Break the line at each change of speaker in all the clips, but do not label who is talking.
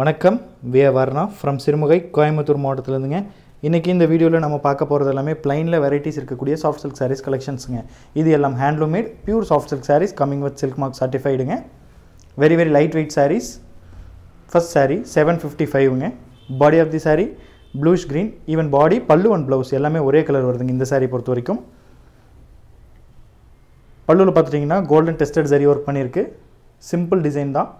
வணக்கம் V Varna from Sirumugai Coimbatore மாவட்டத்திலேருந்துங்க இன்றைக்கி இந்த வீடியோவில் நம்ம பார்க்க போகிறது எல்லாமே ப்ளைனில் வெரைட்டிஸ் இருக்கக்கூடிய சாஃப்ட் சில்க் சாரீஸ் கலெக்ஷன்ஸுங்க இது எல்லாம் handloom made pure soft silk sarees coming with silk mark சர்டிஃபைடுங்க very very light weight sarees first saree seven fifty ஃபைவ்ங்க body of the saree bluish green even body pallu and blouse எல்லாமே ஒரே colour வருதுங்க இந்த saree பொறுத்த வரைக்கும் பல்லுவில் பார்த்துட்டிங்கன்னா கோல்டன் டெஸ்டட் சரி ஒர்க் பண்ணியிருக்கு சிம்பிள் டிசைன் தான்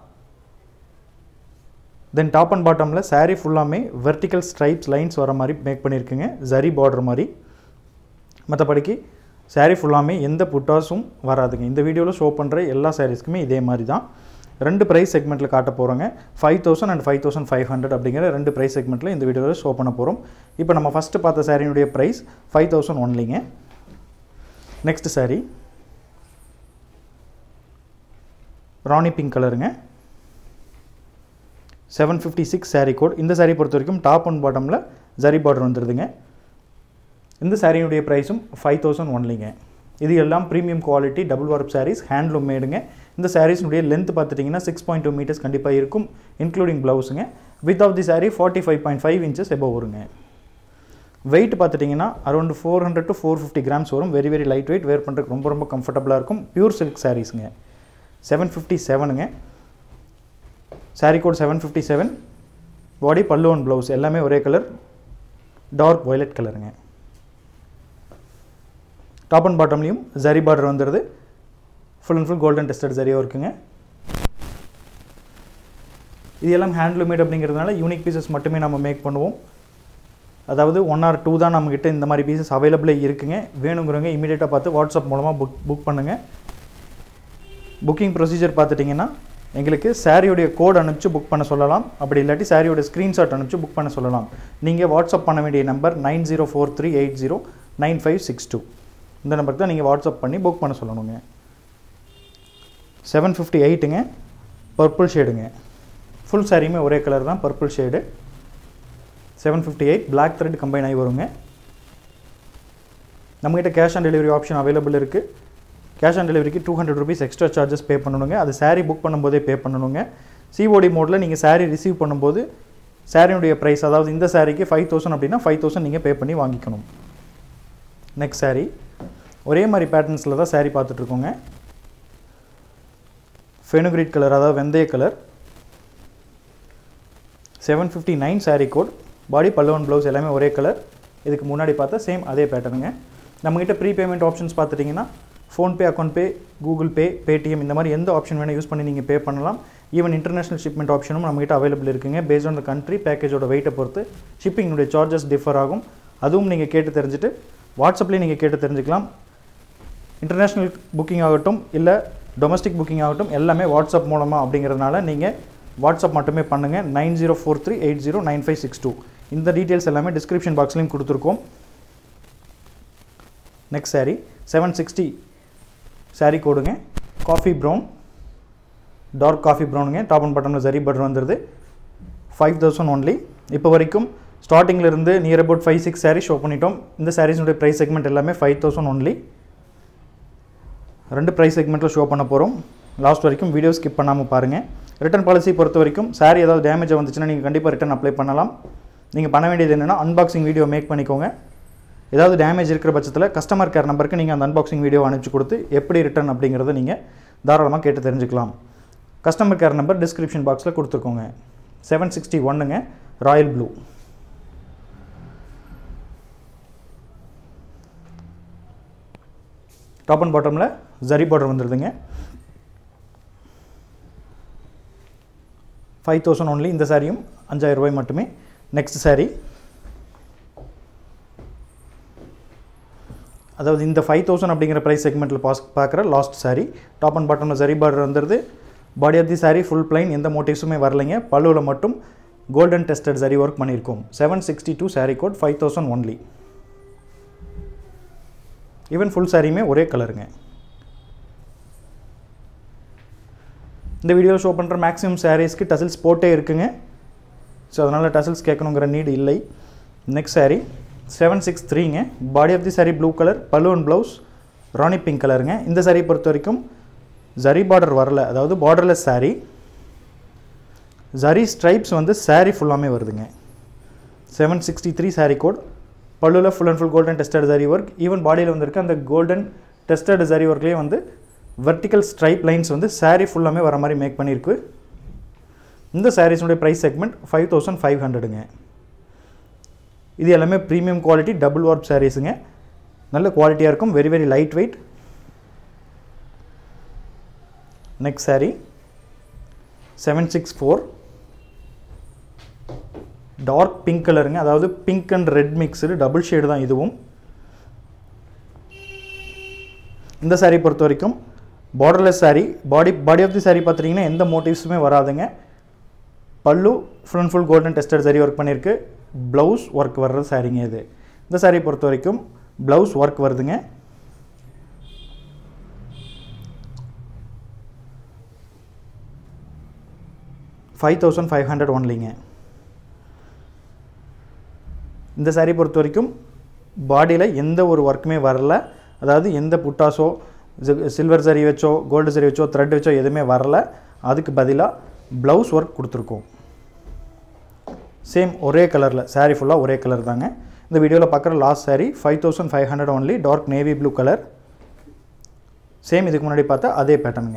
தென் டாப் அண்ட் பாட்டமில் saree ஃபுல்லாமே வெர்டிக்கல் ஸ்ட்ரைப்ஸ் லைன்ஸ் வர மாதிரி மேக் பண்ணியிருக்குங்க ஜரி பார்டர் மாதிரி மற்றபடிக்கு saree ஃபுல்லாமே எந்த புட்டாஸும் வராதுங்க இந்த வீடியோவில் ஷோ பண்ணுற எல்லா சாரீஸ்க்குமே இதே மாதிரி தான் ரெண்டு ப்ரைஸ் செக்மெண்ட்டில் காட்ட போகிறோங்க five thousand and five thousand five hundred அப்படிங்கிற ரெண்டு ப்ரைஸ் செக்மெண்ட்டில் இந்த வீடியோவில் ஷோ பண்ண போகிறோம் இப்போ நம்ம ஃபஸ்ட்டு பார்த்த சாரியினுடைய ப்ரைஸ் ஃபைவ் தௌசண்ட் ஒன்லிங்க நெக்ஸ்ட் saree ராணி பிங்க் கலருங்க seven fifty six saree code இந்த saree பொறுத்த வரைக்கும் டாப் அண்ட் பாட்டமில் ஜரி பார்டர் வந்துடுதுங்க இந்த சாரியினுடைய ப்ரைஸும் ஃபைவ் தௌசண்ட் ஒன்லிங்க இது எல்லாம் premium quality double warp sarees handloom மேடுங்க இந்த சாரீஸ்னுடைய லென்த் பார்த்துட்டிங்கன்னா சிக்ஸ் பாயிண்ட் டூ மீட்டர்ஸ் கண்டிப்பாக இருக்கும் இன்க்ளூடிங் ப்ளவுஸுங்க width of the saree forty five point five inches above வருங்க வெயிட் பார்த்துட்டிங்கன்னா around four hundred to four fifty grams வரும் very very light weight wear பண்ணுறதுக்கு ரொம்ப ரொம்ப கம்ஃபர்டபுளாக இருக்கும் பியூர் சில்க் சாரீஸுங்க செவன் ஃபிஃப்டி செவனுங்க saree code seven fifty seven body pallu and blouse எல்லாமே ஒரே கலர் டார்க் வயலட் கலருங்க டாப் அண்ட் பாட்டம்லேயும் ஜரி பார்டர் வந்துடுது full and full golden tested ஜரியாக இருக்குங்க இது எல்லாம் ஹேண்ட்லூம் மேட் அப்படிங்கிறதுனால யூனிக் பீசஸ் மட்டுமே நம்ம மேக் பண்ணுவோம் அதாவது ஒன் ஆர் டூ தான் நம்மக்கிட்ட இந்த மாதிரி பீசஸ் அவைலபிளே இருக்குங்க வேணுங்கிறவங்க இமீடியட்டாக பார்த்து வாட்ஸ்அப் மூலமாக புக் புக் பண்ணுங்கள் புக்கிங் ப்ரொசீஜர் பார்த்துட்டிங்கன்னா எங்களுக்கு சாரியோடைய கோட் அனுப்பிச்சு புக் பண்ண சொல்லலாம் அப்படி இல்லாட்டி சாரியோட ஸ்க்ரீன்ஷாட் அனுப்பிச்சு புக் பண்ண சொல்லலாம் நீங்கள் வாட்ஸ்அப் பண்ண வேண்டிய number nine zero four three eight zero nine five six two இந்த நம்பருக்கு தான் நீங்கள் வாட்ஸ்அப் பண்ணி புக் பண்ண சொல்லணுங்க செவன் ஃபிஃப்டி எயிட்டுங்க பர்பிள் ஷேடுங்க ஃபுல் சாரியுமே ஒரே கலர் தான் purple shade seven fifty eight black thread combine ஆகி வருங்க நம்மகிட்ட cash on delivery option available இருக்குது கேஷ் ஆன் டெலிவரிக்கு two hundred rupees extra charges pay பண்ணணுங்க அது saree புக் பண்ணும்போதே பே பண்ணணுங்க சிஓடி மோடில் நீங்கள் saree ரிசீவ் பண்ணும்போது சாரியுடைய ப்ரைஸ் அதாவது இந்த சாரீக்கு ஃபைவ் தௌசண்ட் அப்படின்னா ஃபைவ் தௌசண்ட் நீங்கள் பே பண்ணி வாங்கிக்கணும் நெக்ஸ்ட் saree ஒரே மாதிரி பேட்டர்ன்ஸில் தான் saree பார்த்துட்ருக்கோங்க ஃபெனுக்ரிட் கலர் அதாவது வெந்தய colour seven fifty nine saree code body பல்லுவன் ப்ளவுஸ் எல்லாமே ஒரே கலர் இதுக்கு முன்னாடி பார்த்தா சேம் அதே பேட்டர்னுங்க நம்மகிட்ட ப்ரீ பேமெண்ட் ஆப்ஷன்ஸ் பார்த்துட்டிங்கன்னா PhonePe account pay Google pay Paytm இந்த மாதிரி எந்த ஆப்ஷன் வேணால் யூஸ் பண்ணி நீங்கள் பே பண்ணலாம் ஈவன் இன்டர்நேஷனல் ஷிப்மெண்ட் ஆப்ஷனும் நம்மகிட்ட அவைலபிள் இருக்குங்க பேஸ்ட் ஆன் த கண்ட்ரி பேக்கேஜோட வெயிட்டை பொறுத்து ஷிப்பிங்கினுடைய சார்ஜஸ் டிஃபர் ஆகும் அதுவும் நீங்கள் கேட்டு தெரிஞ்சுட்டு வாட்ஸ்அப்லேயே நீங்கள் கேட்டு தெரிஞ்சுக்கலாம் இன்டர்நேஷ்னல் புக்கிங் ஆகட்டும் இல்லை டொமஸ்டிக் புக்கிங் ஆகட்டும் எல்லாமே வாட்ஸ்அப் மூலமாக அப்படிங்கிறதுனால நீங்கள் வாட்ஸ்அப் மட்டுமே பண்ணுங்கள் nine zero four three eight zero nine five six two இந்த டீட்டெயில்ஸ் எல்லாமே டிஸ்கிரிப்ஷன் பாக்ஸ்லையும் கொடுத்துருக்கோம் next saree seven sixty saree கோடுங்க காஃபி ப்ரௌன் டார்க் காஃபி ப்ரௌனுங்க டாப் அண்ட் பட்டனில் ஜரி பட்டர் வந்துடுது ஃபைவ் தௌசண்ட் ஒன்லி இப்போ வரைக்கும் ஸ்டார்டிங்கில் இருந்து near about five six saree show பண்ணிட்டோம் இந்த சாரீஸுடைய ப்ரைஸ் செக்மெண்ட் எல்லாமே ஃபைவ் தௌசண்ட் ஒன்லி ரெண்டு ப்ரைஸ் செக்மெண்ட்டில் ஷோ பண்ண போகிறோம் லாஸ்ட் வரைக்கும் வீடியோ ஸ்கிப் பண்ணாமல் பாருங்கள் ரிட்டர்ன் பாலிசி பொறுத்த வரைக்கும் saree ஏதாவது டேமேஜ் வந்துச்சுன்னா நீங்கள் கண்டிப்பாக ரிட்டர்ன் அப்ளை பண்ணலாம் நீங்கள் பண்ண வேண்டியது என்னென்னா அன்பாக்சிங் வீடியோ மேக் பண்ணிக்கோங்க ஏதாவது டேமேஜ் இருக்கிற பட்சத்தில் கஸ்டமர் கேர் நம்பருக்கு நீங்கள் அந்த அன்பாக்சிங் வீடியோ அனுப்பிச்சு கொடுத்து எப்படி ரிட்டர்ன் அப்படிங்கிறத நீங்கள் தாராளமாக கேட்டு தெரிஞ்சுக்கலாம் கஸ்டமர் கேர் நம்பர் டிஸ்கிரிப்ஷன் பாக்ஸில் கொடுத்துருக்கோங்க செவன் சிக்ஸ்டி ஒன்னுங்க ராயல் ப்ளூ டாப் அண்ட் பாட்டமில் ஜரி பார்டர் வந்துடுதுங்க ஃபைவ் தௌசண்ட் ஒன்லி இந்த சாரியும் அஞ்சாயிரம் ரூபாய் மட்டுமே நெக்ஸ்ட் saree அதாவது இந்த ஃபைவ் தௌசண்ட் அப்படிங்கிற ப்ரைஸ் செக்மெண்ட்டில் பாஸ் பார்க்குற லாஸ்ட் saree டாப் அண்ட் பாட்டமில் ஜரி பார்டர் வந்துடுது body of the saree full plain எந்த மோட்டிவ்ஸுமே வரலைங்க பல்லுவில் மட்டும் கோல்டன் டெஸ்டட் சரி ஒர்க் பண்ணியிருக்கோம் seven sixty two saree code five thousand only even full சாரியுமே ஒரே கலருங்க இந்த வீடியோ ஷோ பண்ணுற மேக்ஸிமம் சாரீஸ்க்கு டசில்ஸ் போட்டே இருக்குங்க ஸோ அதனால் டசில்ஸ் கேட்கணுங்கிற நீடு இல்லை நெக்ஸ்ட் saree செவன் சிக்ஸ் த்ரீங்க body of the saree blue colour balloon blouse rani pink கலருங்க இந்த saree பொறுத்த வரைக்கும் ஜரி பார்டர் வரல அதாவது பார்டர்லெஸ் saree ஜரி ஸ்ட்ரைப்ஸ் வந்து saree ஃபுல்லாமே வருதுங்க seven sixty three saree code பல்லுவில் full and full golden tested zari work even பாடியில் வந்திருக்க அந்த கோல்டன் டெஸ்டட் ஜரி ஒர்க்லேயே வந்து வெர்டிக்கல் ஸ்ட்ரைப் லைன்ஸ் வந்து saree ஃபுல்லாமே வர மாதிரி மேக் பண்ணியிருக்கு இந்த சாரீஸுடைய price segment five thousand five ஹண்ட்ரடுங்க இது எல்லாமே ப்ரீமியம் குவாலிட்டி டபுள் வார்ப் சாரீஸுங்க நல்ல குவாலிட்டியாக இருக்கும் very very light weight next saree seven six four dark pink கலருங்க அதாவது pink and red mixed double shade தான் இதுவும் இந்த saree பொறுத்த வரைக்கும் borderless saree body body of the saree பார்த்துட்டிங்கன்னா எந்த மோட்டிவ்ஸுமே வராதுங்க pallu full and full golden tested saree work பண்ணியிருக்கு ப்ளவுஸ் ஒர்க் வர்ற சாரீங்க இது இந்த saree பொறுத்த வரைக்கும் ப்ளவுஸ் ஒர்க் வருதுங்க ஃபைவ் தௌசண்ட் ஃபைவ் ஹண்ட்ரட் ஒன்லிங்க இந்த saree பொறுத்த வரைக்கும் பாடியில் எந்த ஒரு ஒர்க்குமே வரல அதாவது எந்த புட்டாஸோ சில்வர் சரி வச்சோ கோல்டு சரி வச்சோ த்ரெட் வச்சோ எதுவுமே வரல அதுக்கு பதிலாக ப்ளவுஸ் ஒர்க் கொடுத்துருக்கோம் சேம் ஒரே கலரில் saree ஃபுல்லாக ஒரே கலர் தாங்க இந்த வீடியோவில் பார்க்குற last saree five thousand five hundred only dark navy blue colour same இதுக்கு முன்னாடி பார்த்தா அதே பேட்டர்னுங்க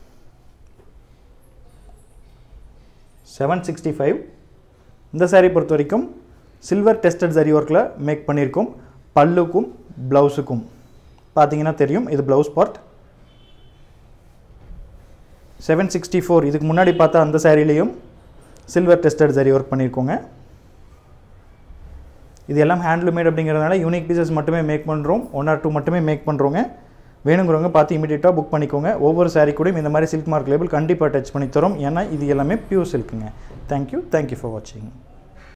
செவன் சிக்ஸ்டி ஃபைவ் இந்த saree பொறுத்த வரைக்கும் சில்வர் டெஸ்டட் சரி ஒர்க்கில் மேக் பண்ணியிருக்கோம் பல்லுக்கும் ப்ளவுஸுக்கும் பார்த்தீங்கன்னா தெரியும் இது blouse part seven sixty four இதுக்கு முன்னாடி பார்த்தா அந்த சாரிலையும் சில்வர் டெஸ்டட் சரி ஒர்க் பண்ணியிருக்கோங்க இது எல்லாம் ஹேண்ட்லூமேட் அப்படிங்கிறதுனால யூனிக் பீசஸ் மட்டுமே மேக் பண்ணுறோம் ஒன் ஆர் டூ மட்டுமே மேக் பண்ணுறோங்க வேணுங்கிறவங்க பார்த்து இமீடியட்டாக புக் பண்ணிக்கோங்க ஒவ்வொரு சாரீ கூடயும் இந்த மாதிரி சில்க் மார்க் லேபிள் கண்டிப்பாக டச் பண்ணி தரோம் ஏன்னா இது எல்லாமே பியூர் சில்க்குங்க தேங்க்யூ தேங்க்யூ ஃபார் வாட்சிங்